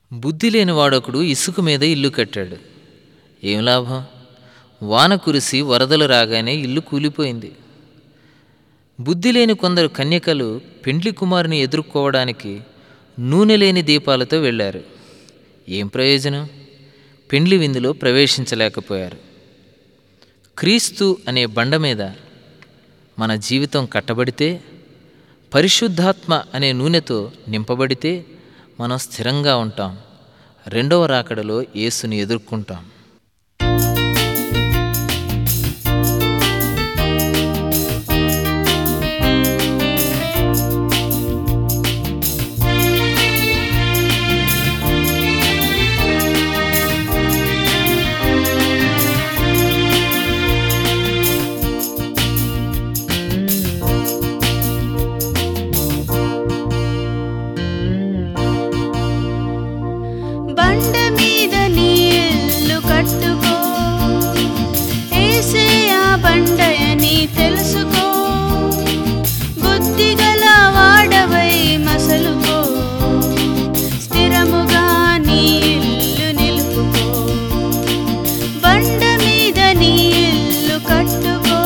బుద్ధి లేని వాడొకడు ఇసుక మీద ఇల్లు కట్టాడు ఏం లాభం వాన కురిసి వరదలు రాగానే ఇల్లు కూలిపోయింది బుద్ధి లేని కొందరు కన్యకలు పెండ్లి కుమారుని ఎదుర్కోవడానికి నూనె లేని దీపాలతో వెళ్ళారు ఏం ప్రయోజనం పెండ్లి విందులో ప్రవేశించలేకపోయారు క్రీస్తు అనే బండ మీద మన జీవితం కట్టబడితే పరిశుద్ధాత్మ అనే నూనెతో నింపబడితే మనం స్థిరంగా ఉంటాం రెండవ రాకడలో యేసుని ఎదుర్కొంటాం బండ మీద నీ ఇల్లు కట్టుకో ఏసే ఆ బండయని తెలుసుకో బుద్ధిగల వాడవై మసలుకో స్థిరముగా నీ ఇల్లు నిలుపుకో బండ మీద నీ ఇల్లు కట్టుకో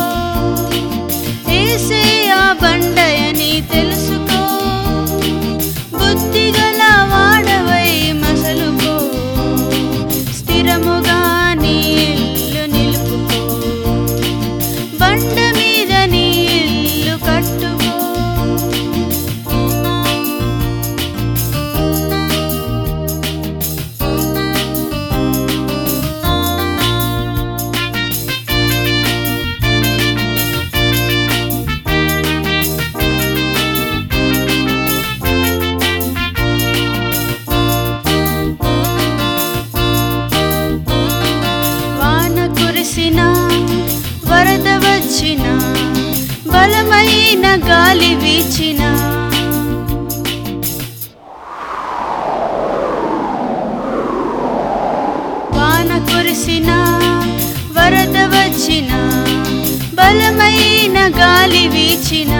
ఏసే ఆ బండయని తెలుసుకో బుద్ధిగల వాడవై మసలుకో స్థిరముగా నీ ఇల్లు నిలుపుకో బండ మీద నీ ఇల్లు కట్టుకో వాన కురిసిన వరద వచ్చిన బలమైన గాలి వీచిన వాన కురిసిన వరద వచ్చిన బలమైన గాలి వీచిన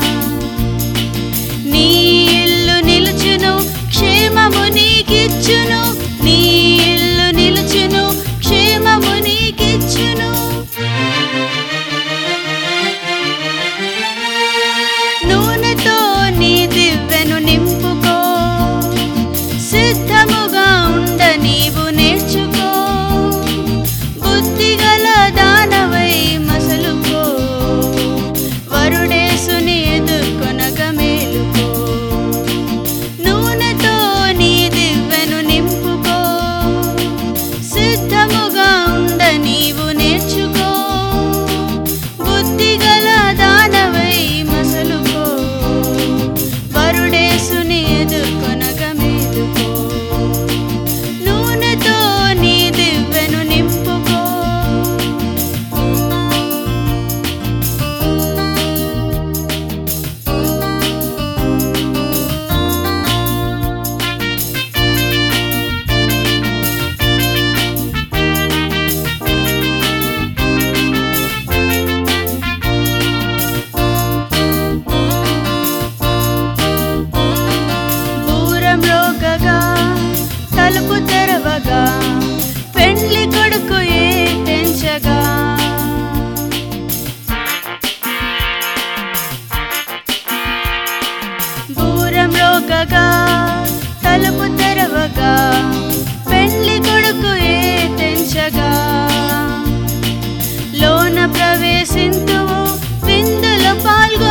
నీ ఇల్లు నిలుచును క్షేమము నీకిచ్చును నీ ఇల్లు నిలుచును క్షేమము నీకిచ్చును నూనెతో నీ దివ్వెను నింపుకో సిద్ధముగా ఉండ నీవు నేర్చుకో బుద్ధిగల దానవై మసలుకో వరుడేసుని ఎదుర్కొనక మేలుకో నూనెతో నీ దివ్వెను నింపుకో సిద్ధముగా ఉండ నీవు నేర్చుకో బుద్ధిగల దానవై మసలుకో వరుడేసుని ఎదుర్కొనక మేలుకో నూనెతో నీ దివ్వెను నింపుకో దూరం రోగగా తలుపు తెరవగా పెండ్లి కొడుకు ఏ తెంచగా దూరం రోగగా తలుపు తెరవగా పెండ్లి కొడుకు ఏ తెంచగా లోన ప్రవేశింతువు విందులో పాల్గొ